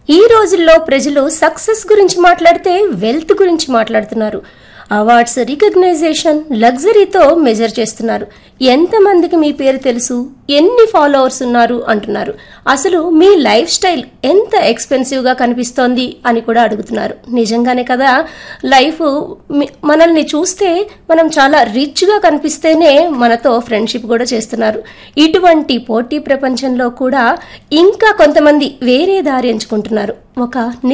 ఈ రోజుల్లో ప్రజలు సక్సెస్ గురించి మాట్లాడితే వెల్త్ గురించి మాట్లాడుతున్నారు అవార్డ్స్ రికగ్నైజేషన్ లగ్జరీతో మెజర్ చేస్తున్నారు ఎంతమందికి మీ పేరు తెలుసు ఎన్ని ఫాలోవర్స్ ఉన్నారు అంటున్నారు అసలు మీ లైఫ్ స్టైల్ ఎంత ఎక్స్పెన్సివ్గా కనిపిస్తోంది అని కూడా అడుగుతున్నారు నిజంగానే కదా లైఫ్ మీ- మనల్ని చూస్తే మనం చాలా రిచ్గా కనిపిస్తేనే మనతో ఫ్రెండ్షిప్ కూడా చేస్తున్నారు ఇటువంటి పోటీ ప్రపంచంలో కూడా ఇంకా కొంతమంది వేరే దారి ఎంచుకుంటున్నారు ఒక